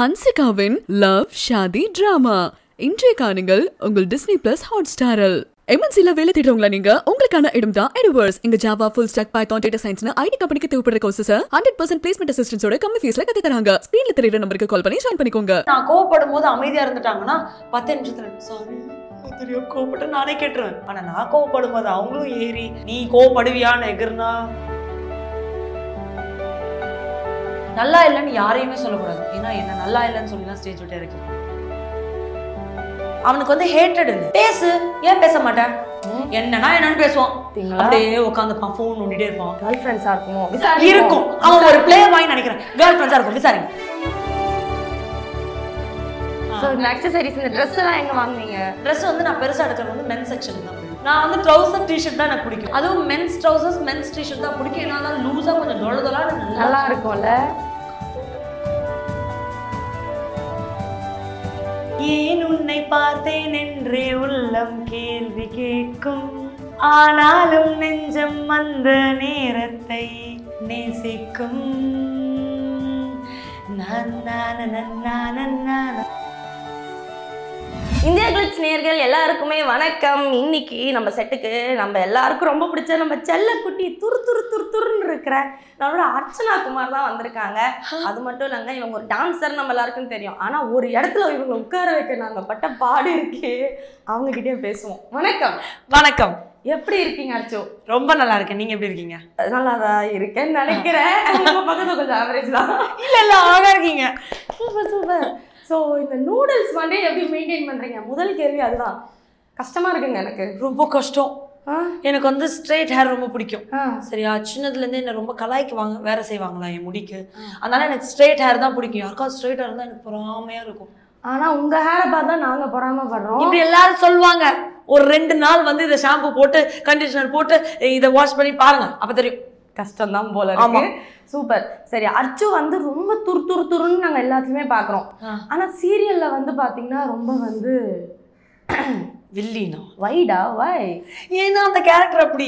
ஹன்சிகாவின் love Shaadi drama இன்றைய காணுங்கள் உங்கள் டிஸ்னி பிளஸ் ஹாட் ஸ்டாரில் எம்என்சில வேலை தேடுறவங்களா நீங்க உங்களுக்கான இடம் தான் எடிவர்ஸ் இங்க Java full stack Python data சயின்ஸ்னு ஐடி கம்பெனிக்கு தேவைப்படுற கோர்சஸ் ஹண்ட்ரட் பர்சன்ட் பிளேஸ்மெண்ட் அசிஸ்டன்ஸோட கம்மி ஃபீஸ்ல கத்து தராங்க ஸ்கிரீன்ல தெரியுற நம்பருக்கு கால் பண்ணி ஜாயின் பண்ணிக்கோங்க நான் கோவப்படும் போது அமைதியா இருந்துட்டாங்கன்னா பத்து நிமிஷத்துல சாரி தெரியும் கோவப்பட்டு நானே கேட்டுருவேன் ஆனா நான் கோவப்படும் போது அவங்களும் ஏறி நீ கோவப்படுவியான்னு எகிர்னா நல்லா இல்லைன்னு யாரையுமே சொல்லக்கூடாது ஏன்னா என்ன நல்லா இல்லைன்னு சொல்லி தான் ஸ்டேஜ் விட்டு இறக்கி அவனுக்கு வந்து ஹேட்டட் இல்லை பேசு ஏன் பேச மாட்டேன் என்னன்னா என்னன்னு பேசுவான் பாத்தீங்களா? அப்படியே உட்காந்துப்பான் ஃபோன் நோண்டிட்டே இருப்பான் கேர்ள் ஃப்ரெண்ட்ஸா இருக்குமோ இருக்கும் அவன் ஒரு பிளேயர் வாங்கி நினைக்கிறேன் கேர்ள் ஃப்ரெண்ட்ஸா இருக்கும் விசாரிங்க ஸோ இந்த அக்சசரிஸ் இந்த ட்ரெஸ் எல்லாம் எங்க வாங்குனீங்க ட்ரெஸ் வந்து நான் பெருசா எடுக்கிறது வந்து மென்ஸ் செக்ஷன் தான் நான் வந்து ட்ரௌசர் டிஷர்ட் தான் எனக்கு பிடிக்கும் அதுவும் மென்ஸ் ட்ரௌசர்ஸ் மென்ஸ் டிஷர்ட் தான் பிடிக்கும் ஏன்னா தான் லூஸா கொஞ்சம் டொல டொலான்னு நல்லா நல்லா இருக்கும்ல ஏன் உன்னை பார்த்தேன் என்றே உள்ளம் கேள்வி கேட்கும் ஆனாலும் நெஞ்சம் அந்த நேரத்தை நேசிக்கும் நான் நான் நான் நான் நான் இந்தியா கிளிட்ஸ் நேர்கள் எல்லாருக்குமே வணக்கம் இன்னைக்கு நம்ம செட்டுக்கு நம்ம எல்லாருக்கும் ரொம்ப பிடிச்ச நம்ம செல்லக்குட்டி துரு துரு துரு துருன்னு இருக்கிற நம்மளோட அர்ச்சனா குமார் தான் வந்திருக்காங்க அது மட்டும் இல்லைங்க இவங்க ஒரு டான்சர் நம்ம எல்லாருக்கும் தெரியும் ஆனா ஒரு இடத்துல இவங்க உட்கார வைக்க நாங்க பட்ட பாடு இருக்கே அவங்க கிட்டே பேசுவோம் வணக்கம் வணக்கம் எப்படி இருக்கீங்க அர்ச்சோ ரொம்ப நல்லா இருக்கேன் நீங்க எப்படி இருக்கீங்க நல்லா தான் இருக்கேன்னு நினைக்கிறேன் உங்க பக்கத்துல கொஞ்சம் ஆவரேஜ் தான் இல்ல இல்ல அழகா இருக்கீங்க சூப்பர் சூப்பர் ஸோ இந்த நூடுல்ஸ் வந்து எப்படி மெயின்டைன் பண்றீங்க முதல் கேள்வி அதுதான் கஷ்டமா இருக்குங்க எனக்கு ரொம்ப கஷ்டம் ஆ எனக்கு வந்து ஸ்ட்ரெயிட் ஹேர் ரொம்ப பிடிக்கும் ஆ சரியா சின்னதுலேருந்து என்ன ரொம்ப கலாய்க்குவாங்க வேற செய்வாங்களா என் முடிக்கு அதனால எனக்கு ஸ்ட்ரெயிட் ஹேர் தான் பிடிக்கும் யாருக்காவது ஸ்ட்ரெயிட் ஹேர் தான் எனக்கு பொறாமையா இருக்கும் ஆனா உங்க ஹேரை பார்த்தா நாங்க பொறாமப்படுறோம் இப்படி எல்லாரும் சொல்லுவாங்க ஒரு ரெண்டு நாள் வந்து இதை ஷாம்பு போட்டு கண்டிஷனர் போட்டு இதை வாஷ் பண்ணி பாருங்க அப்ப தெரியும் கஷ்டம் தான் போல ஆமா. இருக்கு சூப்பர் சரி அர்ச்சு வந்து ரொம்ப துரு துரு துருன்னு நாங்க எல்லாத்தையுமே பாக்குறோம் ஆ. ஆனா சீரியல்ல வந்து பாத்தீங்கன்னா ரொம்ப வந்து வில்லினா வைடா வை ஏன்னா அந்த கேரக்டர் அப்படி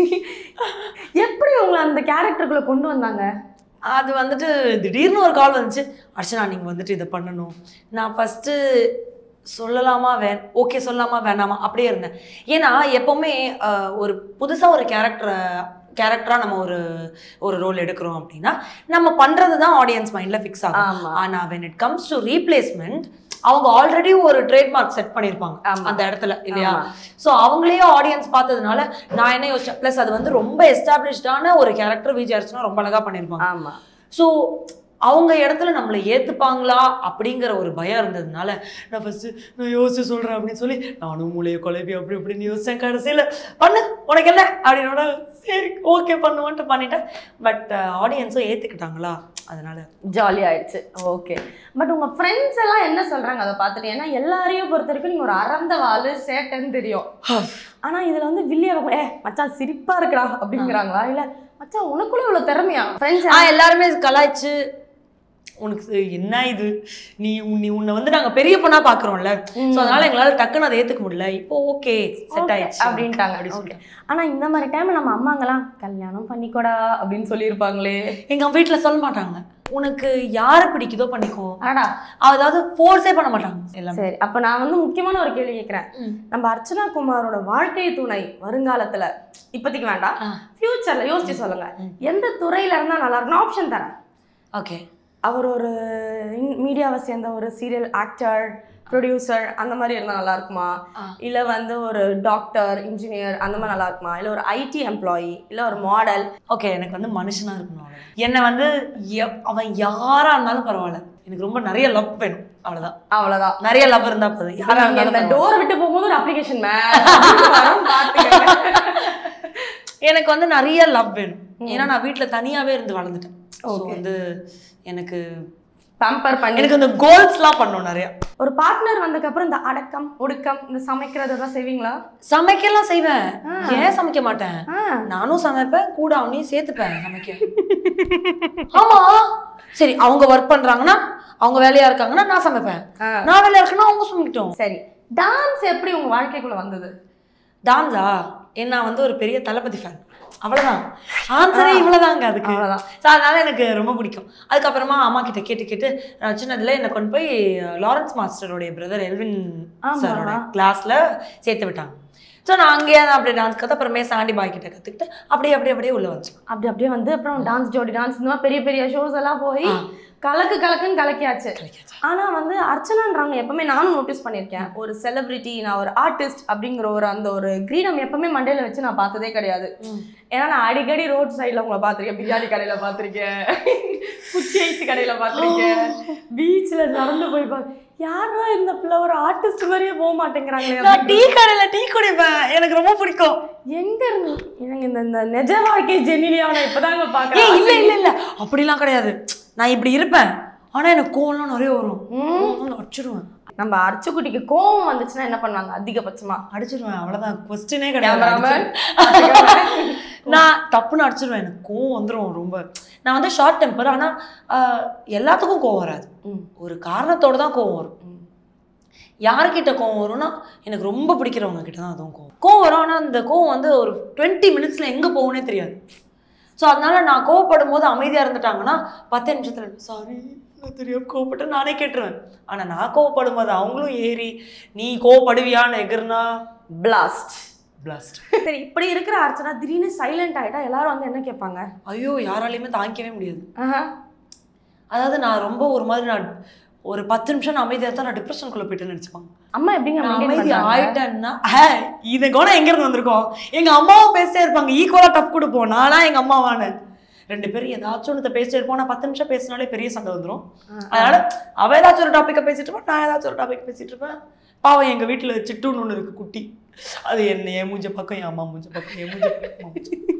எப்படி உங்களை அந்த கேரக்டருக்குள்ள கொண்டு வந்தாங்க அது வந்துட்டு திடீர்னு ஒரு கால் வந்துச்சு அர்ச்சனா நீங்கள் வந்துட்டு இதை பண்ணணும் நான் ஃபஸ்ட்டு சொல்லலாமா வே ஓகே சொல்லலாமா வேணாமா அப்படியே இருந்தேன் ஏன்னா எப்போவுமே ஆஹ், ஒரு புதுசாக ஒரு கேரக்டரை கேரக்டராக நம்ம ஒரு ஒரு ரோல் எடுக்கிறோம் அப்படின்னா நம்ம பண்ணுறது தான் ஆடியன்ஸ் மைண்டில் ஃபிக்ஸ் ஆகும் ஆமா ஆனால் when it comes to replacement அவங்க ஆல்ரெடி ஒரு ட்ரேட்மார்க் செட் பண்ணியிருப்பாங்க ஆமா. அந்த இடத்துல இல்லையா ஆமா. ஸோ அவங்களே ஆடியன்ஸ் பார்த்ததுனால நான் என்ன யோசிச்சேன் ப்ளஸ் அது வந்து ரொம்ப எஸ்டாப்ளிஷ்டான ஒரு கேரக்டர் விஜய் அர்ச்சனா ரொம்ப அழகா பண்ணியிருப்பாங்க ஆமா ஸோ அவங்க இடத்துல நம்மளை ஏத்துப்பாங்களா அப்படிங்கிற ஒரு பயம் இருந்ததுனால நான் ஃபர்ஸ்ட் நான் யோசிச்சு சொல்றேன் அப்படின்னு சொல்லி நானும் மூளையை குழப்பி அப்படி இப்படின்னு யோசிச்சேன் கடைசியில் பண்ணு உனக்கு என்ன அப்படின்னோட சரி ஓகே பண்ணுவோன்ட்டு பண்ணிட்டேன் பட் ஆடியன்ஸும் ஏத்துக்கிட்டாங்களா அதனால ஜாலி ஆயிடுச்சு ஓகே பட் உங்க ஃப்ரெண்ட்ஸ் எல்லாம் என்ன சொல்றாங்க அதை பார்த்துட்டு ஏன்னா எல்லாரையும் பொறுத்த வரைக்கும் நீங்க ஒரு அறந்த வாழு சேட்டைன்னு தெரியும் ஆனா இதுல வந்து வில்லியா ஏ மச்சான் சிரிப்பா இருக்கடா அப்படிங்கிறாங்களா இல்ல மச்சான் உனக்குள்ள இவ்வளவு திறமையா ஃப்ரெண்ட்ஸ் ஆ எல்லாருமே கலாய்ச்சு உனக்கு என்ன இது நீ உன்- நீ உன்னை வந்து நாங்க பெரிய பொண்ணா பாக்குறோம்ல ஸோ அதனால எங்களால டக்குன்னு அதை ஏத்துக்க முடியல இப்போ ஓகே செட் Okay, ஆயிடுச்சு அப்படின்ட்டாங்க. அப்படி Okay. சொல்லிட்டு ஆனா இந்த மாதிரி டைம்ல நம்ம அம்மாங்கலாம் கல்யாணம் பண்ணிக்கோடா அப்படின்னு சொல்லியிருப்பாங்களே எங்க வீட்ல சொல்ல மாட்டாங்க உனக்கு யாரை பிடிக்குதோ பண்ணிக்கோ ஆடா அதாவது ஃபோர்ஸே பண்ண மாட்டாங்க எல்லாமே சரி அப்ப நான் வந்து முக்கியமான ஒரு கேள்வி கேட்கிறேன் ம். நம்ம அர்ச்சனா குமாரோட வாழ்க்கை துணை வருங்காலத்துல இப்போதைக்கு வேண்டாம் ஆ. ஃபியூச்சர்ல யோசிச்சு சொல்லுங்க ம். எந்த துறையில இருந்தா நல்லா இருக்கும் ஆப்ஷன் தரேன் ஓகே அவர் ஒரு மீடியாவை சேர்ந்த ஒரு சீரியல் ஆக்டர் ப்ரொடியூசர் அந்த மாதிரி இருந்தால் நல்லா இருக்குமா ஆ. இல்லை வந்து ஒரு டாக்டர் இன்ஜினியர் அந்த மாதிரி நல்லா இருக்குமா இல்லை ஒரு ஐடி எம்ப்ளாயி இல்லை ஒரு மாடல் ஓகே எனக்கு வந்து மனுஷனா இருக்கணும் அவ்வளவுதான். என்னை வந்து எப்- அவன் யாரா இருந்தாலும் பரவாயில்ல எனக்கு ரொம்ப நிறைய லவ் வேணும் அவ்வளவுதான் அவ்வளோதான் நிறைய லவ் இருந்தா போதும் யாரா நீங்க இருந்தாலும் இந்த பரவாயில்ல. டோர் விட்டு போகும்போது ஒரு அப்ளிகேஷன் எனக்கு வந்து நிறைய லவ் வேணும் ஏன்னா நான் வீட்ல தனியாவே இருந்து வளர்ந்துட்டேன் ஸோ Okay. வந்து எனக்கு பம்பர் பண்ணி எனக்கு இந்த கோல்ஸ்லாம் பண்ணும் நிறைய ஒரு பார்ட்னர் வந்ததுக்கு அப்புறம் இந்த அடக்கம் ஒடுக்கம் இந்த சமைக்கிறது தான் செய்வீங்களா சமைக்கலாம் செய்வேன் ஆ. ஏன் சமைக்க மாட்டேன் ஆ நானும் சமைப்பேன் கூட அவனையும் சேர்த்துப்பேன் சமைக்க ஆமா சரி அவங்க ஒர்க் பண்றாங்கன்னா அவங்க வேலையா இருக்காங்கன்னா நான் சமைப்பேன் ஆ. நான் வேலையா இருக்கேன்னா அவங்க சமைக்கட்டும் சரி டான்ஸ் எப்படி உங்க வாழ்க்கைக்குள்ள வந்தது டான்ஸா என்ன வந்து ஒரு பெரிய தளபதி ஃபேன் அவ்வளவுதான் ஆன்சரே இவ்வளவுதாங்க அதுக்கு அவ்வளவுதான். ஸோ அதனால எனக்கு ரொம்ப பிடிக்கும் அதுக்கப்புறமா அம்மா கிட்ட கேட்டு கேட்டு நான் சின்னதுல என்னை கொண்டு போய் லாரன்ஸ் மாஸ்டருடைய பிரதர் எல்வின் ஆமா. சாரோட கிளாஸ்ல சேர்த்து விட்டாங்க ஸோ நான் அங்கேயே தான் அப்படியே டான்ஸ் கற்று அப்புறமே சாண்டி பாய் கிட்ட கற்றுக்கிட்டு அப்படியே அப்படியே அப்படியே உள்ள வந்துட்டேன் அப்படி அப்படியே வந்து அப்புறம் டான்ஸ் ஜோடி டான்ஸ் இந்த மாதிரி பெரிய பெரிய ஷோஸ் எல்லாம் போய் ஆ. கலக்கு கலக்குன்னு கலக்கியாச்சு கிடைக்காது ஆனா வந்து அர்ச்சனான்றவங்க எப்பவுமே நானும் நோட்டீஸ் பண்ணியிருக்கேன் ஒரு செலிபிரிட்டி நான் ஒரு ஆர்டிஸ்ட் அப்படிங்கிற ஒரு அந்த ஒரு கிரீடம் எப்பவுமே மண்டையில வச்சு நான் பார்த்ததே கிடையாது ஏன்னா நான் அடிக்கடி ரோட் சைடில் உங்களை பார்த்துருக்கேன் பிரியாணி கடையில பார்த்துருக்கேன் குச்சி ஐஸ் கடையில பார்த்துருக்கேன் பீச்சில் நடந்து போய் பா யாரா இந்த பிள்ளை ஒரு ஆர்டிஸ்ட் மாதிரியே போக மாட்டேங்கிறாங்களே நான் டீ கடையில் டீ குடிப்பேன் எனக்கு ரொம்ப பிடிக்கும் எங்க இருந்து எனக்கு இந்த இந்த நிஜ வாழ்க்கை ஜெனிலியாவை நான் இப்பதாங்க ஏய் பாக்குறேன் இல்ல இல்ல இல்ல அப்படிலாம் கிடையாது நான் இப்படி இருப்பேன் ஆனா எனக்கு கோவம்லாம் நிறைய வரும் ம். அடிச்சிருவேன் நம்ம அர்ச்சக்குட்டிக்கு கோவம் வந்துச்சுன்னா என்ன பண்ணுவாங்க அதிகபட்சமா அடிச்சிருவேன் அவ்வளவுதான் கொஸ்டினே கிடையாது கேமராமேன் அடிச்சிருவேன். நான் தப்புன்னு அடிச்சிருவேன் எனக்கு கோவம் வந்துரும் ரொம்ப நான் வந்து ஷார்ட் டெம்பர் ஆனா ஆஹ், எல்லாத்துக்கும் கோவம் வராது ம். ஒரு காரணத்தோட தான் கோவம் வரும் ம். யார்கிட்ட கோவம் வரும்னா எனக்கு ரொம்ப பிடிக்கிறவங்க கிட்ட தான் அதுவும் கோவம் கோவம் வரும் ஆனால் அந்த கோவம் வந்து ஒரு டுவெண்ட்டி மினிட்ஸில் எங்கே போகும்னே தெரியாது ஸோ அதனால நான் கோவப்படும் போது அமைதியாக இருந்துட்டாங்கன்னா பத்து நிமிஷத்தில் சாரி நான் தெரியாம கோவப்பட்டு நானே கேட்டுருவேன் ஆனால் நான் கோவப்படும் போது அவங்களும் ஏறி நீ கோவப்படுவியான்னு எகிர்னா பிளாஸ்ட் பிளாஸ்ட் சரி இப்படி இருக்கிற அர்ச்சனா திடீர்னு சைலண்ட் ஆயிட்டா எல்லாரும் வந்து என்ன கேட்பாங்க ஐயோ யாராலையுமே தாங்கிக்கவே முடியாது ஆஹா. அதாவது நான் ரொம்ப ஒரு மாதிரி நான் ஒரு பத்து நிமிஷம் நான் அமைதியாக தான் நான் டிப்ரெஷனுக்குள்ளே போயிட்டேன்னு நினச்சிப்பாங்க அம்மா எப்படிங்க நான் maintain அமைதி பண்றாங்க? ஆயிட்டேன்னா ஹே, இந்த குணம் எங்க இருந்து வந்திருக்கோம் எங்க அம்மாவும் பேசிட்டே இருப்பாங்க ஈக்குவலா டப் கொடுப்போம் நானா எங்க அம்மாவானு ரெண்டு பேரும் ஏதாச்சும் ஒன்று பேசிட்டே இருப்போம் நான் பத்து நிமிஷம் பேசினாலே பெரிய சண்டை வந்துரும் அதனால அவ ஏதாச்சும் ஒரு டாப்பிக்கை பேசிட்டு இருப்பேன் நான் ஏதாச்சும் ஒரு டாபிக் பேசிட்டு இருப்பேன் பாவம் எங்க வீட்டுல சிட்டுன்னு ஒண்ணு இருக்கு குட்டி அது என்ன என் மூஞ்ச பக்கம் என் அம்மா மூஞ்ச பக்கம் என் மூஞ்ச பக்கம் அம்மா மூஞ்ச பக்கம்.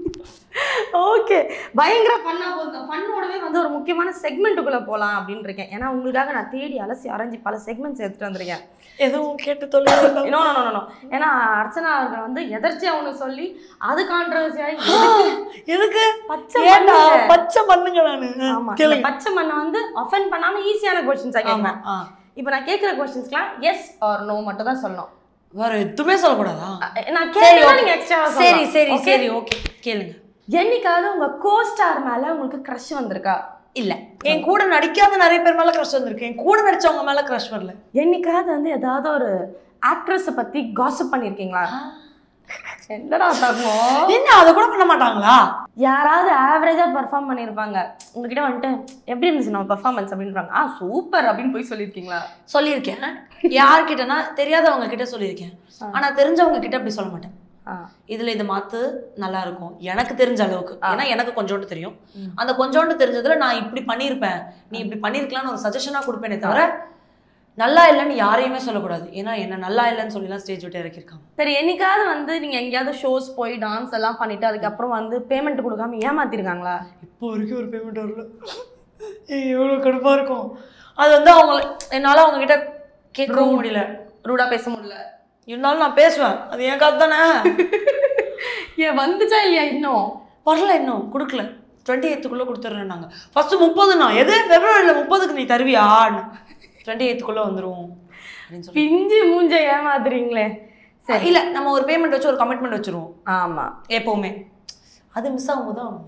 ஓகே பயங்கர பண்ணா போதும் ஃபன்னோடவே வந்து ஒரு முக்கியமான செக்மெண்ட்டுக்குள்ள போலாம் அப்படின்னு இருக்கேன் ஏன்னா உங்களுக்காக நான் தேடி அலசி அரைஞ்சி பல செக்மெண்ட்ஸ் எடுத்துட்டு வந்திருக்கேன் எதுவும் கேட்டு தொலை வேண்டாம். நோ நோ நோ ஏன்னா அர்ச்சனா அவர்கள் வந்து எதர்ச்சியா ஒன்று சொல்லி அது கான்ட்ரவர்சியாகி எதுக்கு பச்சை ஏன்டா மண்ணுங்க. பச்சை மண்ணுங்க நானு ஆமா இந்த கேளுங்க பச்சை மண்ணை வந்து அஃபெண்ட் பண்ணாம ஈஸியான கொஸ்டின்ஸா ஆமா கேட்கலாம் ஆ. இப்போ நான் கேட்குற கொஸ்டின்ஸ்க்குலாம் எஸ் ஆர் நோ மட்டும் தான் சொல்லணும் வேற எதுவுமே சொல்லக்கூடாதா அஹ் நான் சரி, கேட்டா okay. நீங்க எக்ஸ்ட்ரா சரி சரி சரி ஓகே கேளுங்க என்னைக்காவது உங்க கோஸ்டார் மேல உங்களுக்கு க்ரஷ் வந்திருக்கா இல்ல என் கூட நடிக்காத நிறைய பேர் மேல க்ரஷ் வந்திருக்கு என் கூட நடிச்சவங்க மேல க்ரஷ் வரல என்னைக்காவது வந்து ஏதாவது ஒரு ஆக்ட்ரஸை பத்தி காசிப் பண்ணிருக்கீங்களா என்னடா தங்கம் என்ன அதை கூட பண்ண மாட்டாங்களா யாராவது ஆவரேஜா பெர்ஃபார்ம் பண்ணியிருப்பாங்க உங்ககிட்ட வந்துட்டு எப்படி இருந்துச்சு நம்ம பெர்ஃபார்மன்ஸ் அப்படின்றாங்க ஆ சூப்பர் அப்படின்னு போய் சொல்லியிருக்கீங்களா சொல்லியிருக்கேன் யார்கிட்டனா தெரியாதவங்க கிட்ட சொல்லியிருக்கேன் ஆ. ஆனா தெரிஞ்சவங்க கிட்ட அப்படி சொல்ல மாட்டேன் ஆ இதுல இது மாத்து நல்லா இருக்கும் எனக்கு தெரிஞ்ச அளவுக்கு ஆ. ஏன்னா எனக்கு கொஞ்சோண்டு தெரியும் ம். அந்த கொஞ்சோண்டு தெரிஞ்சதுல நான் இப்படி பண்ணியிருப்பேன் நீ இப்படி பண்ணியிருக்கலாம்னு ஒரு சஜஷனா கொடுப்பேனே தவிர நல்லா இல்லைன்னு யாரையுமே சொல்லக்கூடாது ஏன்னா என்ன நல்லா இல்லைன்னு சொல்லிலாம் ஸ்டேஜ் விட்டு இறக்கியிருக்காங்க சரி என்னைக்காவது வந்து நீங்க எங்கேயாவது ஷோஸ் போய் டான்ஸ் எல்லாம் பண்ணிட்டு அதுக்கப்புறம் வந்து பேமெண்ட் கொடுக்காம ஏமாத்திருக்காங்களா இப்போ வரைக்கும் ஒரு பேமெண்ட் வரல ஏய், எவ்வளவு கடுப்பா இருக்கும் அது வந்து அவங்கள என்னால அவங்க கிட்ட கேட்கவும் முடியல ரூடா பேச முடியல இருந்தாலும் நான் பேசுவேன் அது என் காசு தானே ஏன் வந்துச்சா இல்லையா இன்னும் வரல இன்னும் கொடுக்கல டுவெண்ட்டி எய்த்துக்குள்ளே கொடுத்துட்றேன் நாங்கள் ஃபஸ்ட்டு முப்பதுண்ணா எது ஃபெப்ரவரியில் முப்பதுக்கு நீ தருவியான்னு டுவெண்ட்டி எய்த்துக்குள்ளே வந்துரும் அப்படின்னு சொல்லி பிஞ்சு மூஞ்ச ஏமாத்துறீங்களே சரி இல்லை நம்ம ஒரு பேமெண்ட் வச்சு ஒரு கமிட்மெண்ட் வச்சுருவோம் ஆமா எப்போவுமே அது மிஸ் ஆகும்போது தான்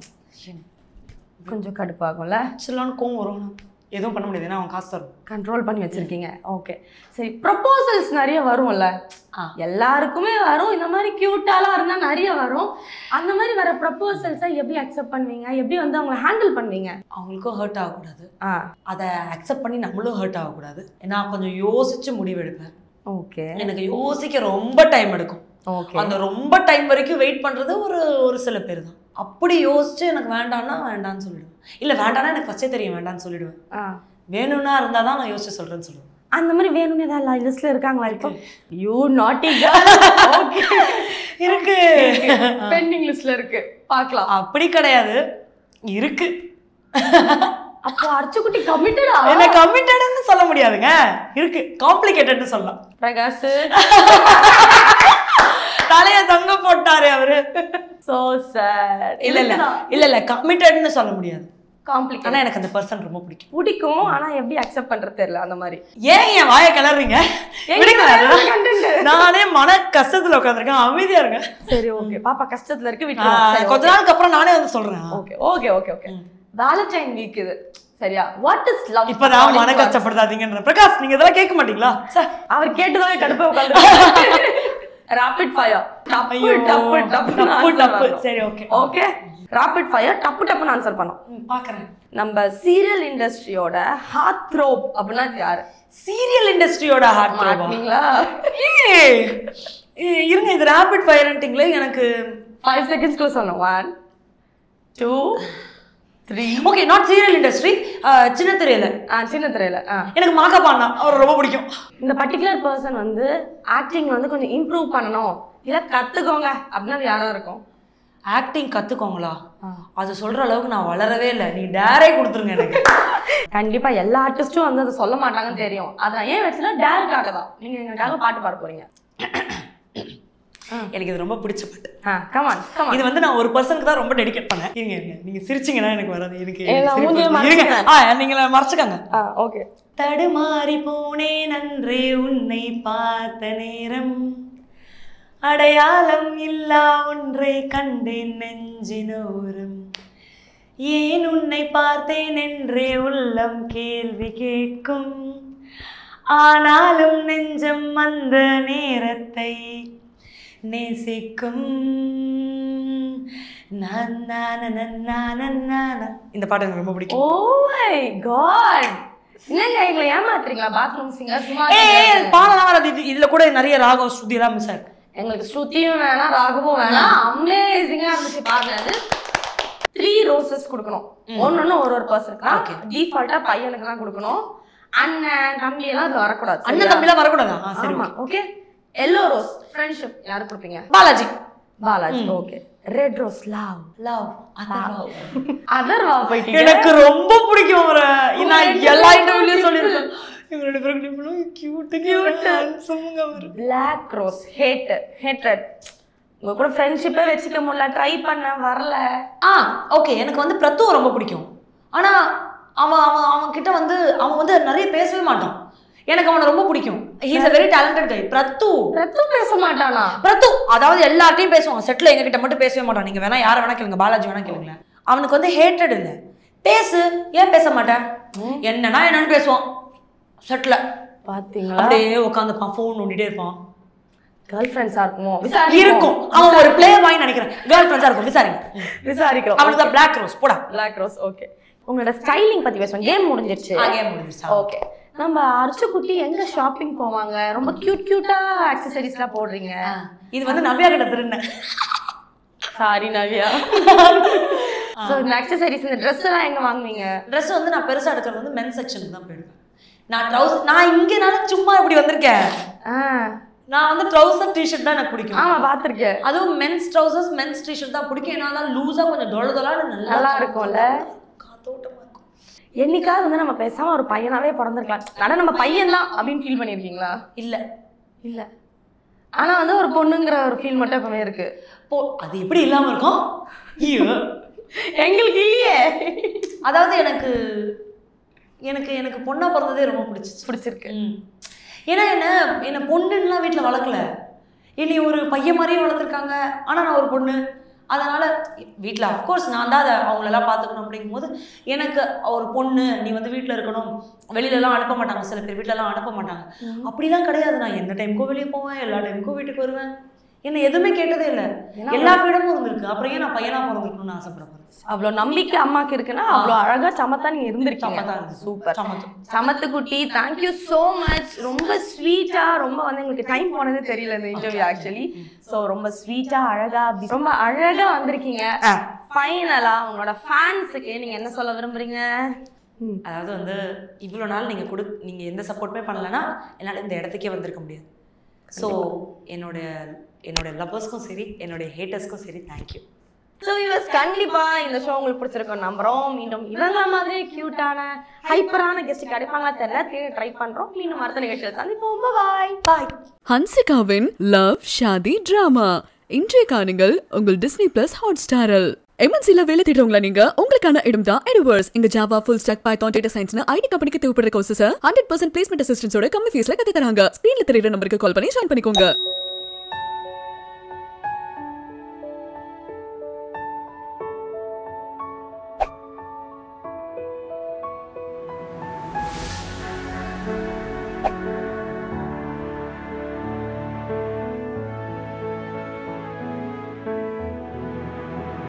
கொஞ்சம் கடுப்பாகும்ல சில்லான்னு கோவம் வரும் ஆனா எதுவும் பண்ண முடியாது ஏன்னா அவன் காசு தரும் கண்ட்ரோல் பண்ணி வச்சிருக்கீங்க ஓகே சரி ப்ரப்போசல்ஸ் நிறைய வரும்ல ஆ. எல்லாருக்குமே வரும் இந்த மாதிரி கியூட்டாலாம் இருந்தால் நிறைய வரும் அந்த மாதிரி வர ப்ரப்போசல்ஸை எப்படி அக்செப்ட் பண்ணுவீங்க எப்படி வந்து அவங்கள ஹேண்டில் பண்ணுவீங்க அவங்களுக்கும் ஹர்ட் ஆகக்கூடாது ஆ அதை அக்செப்ட் பண்ணி நம்மளும் ஹர்ட் ஆகக்கூடாது நான் கொஞ்சம் யோசிச்சு முடிவெடுப்பேன் ஓகே எனக்கு யோசிக்க ரொம்ப டைம் எடுக்கும் ஓகே அந்த ரொம்ப டைம் வரைக்கும் வெயிட் பண்றது ஒரு ஒரு சில பேர் தான் அப்படி யோசிச்சு எனக்கு வேண்டாம்னா வேண்டாம்னு சொல்லிடுவேன் இல்ல வேண்டாம்னா எனக்கு ஃபஸ்ட்டே தெரியும் வேண்டாம்னு சொல்லிடுவேன் ஆ வேணும்னா இருந்தா தான் நான் யோசிச்சு சொல்றேன்னு சொல்லுவேன் அந்த மாதிரி வேணும்னு ஏதாவது லிஸ்ட்ல இருக்காங்களா இப்போ யூ நாட்டி ஓகே இருக்கு பெண்டிங் லிஸ்ட்ல இருக்கு பார்க்கலாம் அப்படி கிடையாது இருக்கு அப்போ அர்ச்சுக்குட்டி கமிட்டடா என்ன கமிட்டட்னு சொல்ல முடியாதுங்க இருக்கு காம்ப்ளிகேட்டட்னு சொல்லலாம் பிரகாஷ் தலைய தொங்க போட்டாரு அவரு சோ சார் இல்ல இல்ல இல்ல இல்ல கமிட்டட்னு சொல்ல முடியாது காம்ப்ளிகேட் ஆனா எனக்கு அந்த பர்சன் ரொம்ப பிடிக்கும் பிடிக்கும் ஆனா எப்படி அக்செப்ட் பண்றது தெரியல அந்த மாதிரி ஏன் என் வாயை கிளறீங்க எங்க விடுங்க வேற அதெல்லாம். content. நானே மன கஷ்டத்துல உட்காந்துருக்கேன் அமைதியா இருங்க சரி ஓகே பாப்பா கஷ்டத்துல இருக்கு ஆ, விட்டு கொஞ்ச நாளுக்கு அப்புறம் நானே வந்து சொல்றேன் okay okay okay okay Valentine week இது சரியா வாட் இஸ் லவ் இப்பதான் மன கஷ்டப்படுத்தாதீங்கன்ற பிரகாஷ் நீங்க இதெல்லாம் கேட்க மாட்டீங்களா ச்சே. அவர் கேட்டுதான் கடுப்பா உட்கார்ந்து ராபிட் ஃபயர் டப்பு ஐயோ, டப்பு டப்பு டப்பு, டப்பு. சரி, okay. ஓகே ராபிட் ஃபயர் டப்பு டப்புன்னு ஆன்சர் பண்ணோம் ம், பாக்குறேன் நம்ம சீரியல் இண்டஸ்ட்ரியோட ஹார்ட் த்ரோப் அப்படின்னா யாரு சீரியல் இண்டஸ்ட்ரியோட ஹார்ட் மாட்டீங்களா இருங்க இது ரேபிட் ஃபயர்ன்ட்டிங்களே எனக்கு ஃபைவ் செகண்ட்ஸ்க்குள்ள சொன்னோம் one two three okay not serial industry சின்ன திரையில ஆ சின்ன திரையில ஆ எனக்கு மாக்கப் அண்ணா அவர் ரொம்ப பிடிக்கும் இந்த பர்டிகுலர் பர்சன் வந்து ஆக்டிங் வந்து கொஞ்சம் இம்ப்ரூவ் பண்ணணும் இல்ல கத்துக்கோங்க அப்படின்னா அது யாரா இருக்கும் ஆக்டிங் கத்துக்கோங்களா அது சொல்ற அளவுக்கு நான் வளரவே இல்லை நீ டேரே கொடுத்துருங்க எனக்கு கண்டிப்பா எல்லா ஆர்டிஸ்டும் வந்து அதை சொல்ல மாட்டாங்கன்னு தெரியும் அதை நான் ஏன் வச்சுனா டேருக்காக தான் நீங்க எங்களுக்காக பாட்டு பாட போறீங்க எனக்கு இது ரொம்ப பிடிச்ச பாட்டு ஆ கமான் கமான் இது வந்து நான் ஒரு பர்சனுக்கு தான் ரொம்ப டெடிகேட் பண்ணேன் இருங்க இருங்க நீங்க சிரிச்சீங்கன்னா எனக்கு வராது எனக்கு ஏய், நான் சிரிப்பு மூஞ்சியை வருது. இருங்க மறைச்சிக்கிறேன். ஆ நீங்கள மறைச்சுக்கங்க ஆ ஓகே தடுமாறி போனேன் அன்றே உன்னை பார்த்த நேரம் அடையாளம் இல்லா ஒன்றை கண்டேன் நெஞ்சினோரம் ஏன் உன்னை பார்த்தேன் என்றே உள்ளம் கேள்வி கேட்கும் ஆனாலும் நெஞ்சம் அந்த நேரத்தை நேசிக்கும் நான் நான நான நான இந்த பாட்டு எனக்கு ரொம்ப பிடிக்கும் ஓ மை காட் என்னங்க எங்களை ஏமாத்துறீங்களா பாத்ரூம் சிங்கர் சும்மா ஏய் பாடலாம் வராது இது இதுல கூட நிறைய ராகம் ஸ்ருதி எல்லாம் மிஸ் ஆயிருக்கு எங்களுக்கு ஸ்ருதியும் வேணாம் ராகமும் வேணாம் அமேசிங்கா இருந்துச்சு பாடுறது த்ரீ ரோசஸ் கொடுக்கணும் ஒன்னொன்னு ஒரு ஒரு பர்சனுக்கு Okay. டிஃபால்ட்டா பையனுக்கு தான் கொடுக்கணும் அண்ணன் தம்பி எல்லாம் அதுல வரக்கூடாது அண்ணன் தம்பிலாம் வரக்கூடாதா ஆ, சரி ஆமா ஓகே எல்லோ ரோஸ் ஃப்ரெண்ட்ஷிப் யாரு கொடுப்பீங்க Balaji Balaji okay red rose love love Atharva போயிட்டீங்க எனக்கு ரொம்ப பிடிக்கும் அவரை நான் எல்லா இன்டர்வியூலயும் சொல்லியிருக்கேன் இவங்க ரெண்டு பேரும் கியூட் கியூட் ஹேண்ட்ஸம்ங்க அவர் பிளாக் ரோஸ் ஹேட் ஹேட்டட் உங்க கூட ஃப்ரெண்ட்ஷிப்பே வச்சுக்க முடியல ட்ரை பண்ண வரல ஆ ஓகே எனக்கு வந்து பிரத்துவ ரொம்ப பிடிக்கும் ஆனா அவன் அவன் அவன் கிட்ட வந்து அவன் வந்து நிறைய பேசவே மாட்டான் எனக்கு அவனை ரொம்ப பிடிக்கும் he's a very talented guy பிரத்து ரத்து பேச மாட்டானா பிரத்து அதாவது எல்லார்ட்டையும் பேசுவான் செட்டில் எங்க கிட்ட மட்டும் பேசவே மாட்டான் நீங்க வேணா யாரை வேணா கேளுங்க பாலாஜி வேணா கேளுங்களேன் அவனுக்கு வந்து ஹேட்டட் இல்லை பேசு ஏன் பேச மாட்டேன் என்னன்னா என்னன்னு பேசுவான் செட்டில் பாத்தீங்களா அப்படியே உட்காந்துப்பான் ஃபோன் நோண்டிட்டே இருப்பான் கேர்ள் ஃப்ரெண்ட்ஸா இருக்குமோ இருக்கும் அவன் ஒரு பிளே பாய் நினைக்கிறேன் கேர்ள் ஃப்ரெண்ட்ஸா இருக்கும் விசாரிங்க விசாரிக்கிறோம் அவனுக்கு தான் பிளாக் ரோஸ் போடா பிளாக் ரோஸ் ஓகே உங்களோட ஸ்டைலிங் பத்தி பேசுவோம் கேம் முடிஞ்சிருச்சு கேம் முடிஞ்சிருச்சா ஓகே நம்ம அர்ச்சுக்குட்டி எங்க ஷாப்பிங் போவாங்க ரொம்ப கியூட் கியூட்டா அக்சசரிஸ்லாம் போடுறீங்க இது வந்து நவ்யா கிட்ட திருந்தேன் சாரி நவ்யா ஸோ இந்த அக்சசரிஸ் இந்த ட்ரெஸ் எல்லாம் எங்க வாங்குவீங்க ட்ரெஸ் வந்து நான் பெருசா எடுக்கிறது வந்து மென் செக்ஷனுக்கு தான் போயிடுவேன் நான் ட்ரௌசர் நான் இங்கனால சும்மா இப்படி வந்திருக்கேன் ஆ நான் வந்து ட்ரௌசர் டிஷர்ட் தான் எனக்கு பிடிக்கும் ஆமா பாத்திருக்கேன் அதுவும் மென்ஸ் ட்ரௌசர்ஸ் மென்ஸ் டிஷர்ட் தான் பிடிக்கும் ஏன்னா தான் லூஸா கொஞ்சம் தொல தொலான்னு நல்லா நல்லா இருக்கும்ல காத்தோட்டமா இருக்கும் என்னைக்காவது வந்து நம்ம பேசாம ஒரு பையனாவே பிறந்திருக்கலாம் ஆனா நம்ம பையன் தான் அப்படின்னு ஃபீல் பண்ணிருக்கீங்களா இல்ல இல்ல ஆனா வந்து ஒரு பொண்ணுங்கிற ஒரு ஃபீல் மட்டும் எப்பவுமே இருக்கு போ அது எப்படி இல்லாம இருக்கும் ஐயோ எங்களுக்கு இல்லையே அதாவது எனக்கு எனக்கு எனக்கு பொண்ணா பிறந்ததே ரொம்ப பிடிச்சிச்சு பிடிச்சிருக்கு ம். ஏன்னா என்ன என்னை பொண்ணுன்னெலாம் வீட்டில் வளர்க்கல என்னை ஒரு பையன் மாதிரியே வளர்த்துருக்காங்க ஆனால் நான் ஒரு பொண்ணு அதனால் வீட்டில் அஃப்கோர்ஸ் நான் தான் அதை அவங்களெல்லாம் பார்த்துக்கணும் அப்படிங்கும்போது எனக்கு ஒரு பொண்ணு நீ வந்து வீட்டில் இருக்கணும் வெளியிலலாம் அனுப்ப மாட்டாங்க சில பேர் வீட்டிலலாம் அனுப்ப மாட்டாங்க அப்படிலாம் கிடையாது நான் எந்த டைமுக்கும் வெளியே போவேன் எல்லா டைமுக்கும் வீட்டுக்கு வருவேன் என்னை எதுவுமே கேட்டதே இல்லை எல்லா ஃப்ரீடமும் இருந்திருக்கு அப்புறம் ஏன் நான் பையனாக பிறந்திருக்கணும்னு ஆசைப்படுறேன் அவ்வளோ நம்பிக்கை அம்மாக்கு இருக்குன்னா அவ்வளோ அழகா சமத்தா நீங்க இருந்திருக்கீங்க சமத்தா இருந்துச்சு. சூப்பர் சமத்து. சமத்து குட்டி தேங்க்யூ ஸோ மச் ரொம்ப ஸ்வீட்டா ரொம்ப வந்து எங்களுக்கு டைம் போனதே தெரியல இந்த இன்டர்வியூ ஆக்சுவலி ஸோ ரொம்ப ஸ்வீட்டா அழகா அப்படி ரொம்ப அழகா வந்திருக்கீங்க ஆ. ஃபைனலா உங்களோட ஃபேன்ஸுக்கு நீங்க என்ன சொல்ல விரும்புறீங்க ம். அதாவது வந்து இவ்வளோ நாள் நீங்கள் கொடு நீங்கள் எந்த சப்போர்ட்டுமே பண்ணலைன்னா என்னால் இந்த இடத்துக்கே வந்திருக்க முடியாது ஸோ என்னோட என்னோட லவ்வர்ஸ்க்கும் சரி என்னுடைய ஹேட்டர்ஸ்க்கும் சரி தேங்க்யூ ஸோ வியூவர்ஸ் கண்டிப்பா இந்த ஷோ உங்களுக்கு பிடிச்சிருக்கும் நம்புறோம் மீண்டும் இவங்க மாதிரி கியூட்டான ஹைப்பரான கெஸ்ட் கிடைப்பாங்களா தெரியல தேடி ட்ரை பண்றோம் மீண்டும் அடுத்த நிகழ்ச்சியில் சந்திப்போம் பாய் பாய் ஹன்சிகாவின் லவ் ஷாதி டிராமா இன்றைய காணுங்கள் உங்கள் டிஸ்னி பிளஸ் ஹாட் ஸ்டாரில் எம்என்சில வேலை தேடுறவங்களா நீங்க உங்களுக்கான இடம் தான் எடுவர்ஸ் இங்க Java full stack Python data சயின்ஸ்னு ஐடி கம்பெனிக்கு தேவைப்படுற கோர்சஸ் ஹண்ட்ரட் பர்சன்ட் பிளேஸ்மெண்ட் அசிஸ்டன்ஸோட கம்மி ஃபீஸ்ல கத்து தராங்க ஸ்கிரீன்ல தெரியுற நம்பருக்கு கால் பண்ணி ஜாயின் பண்ணிக்கோங்க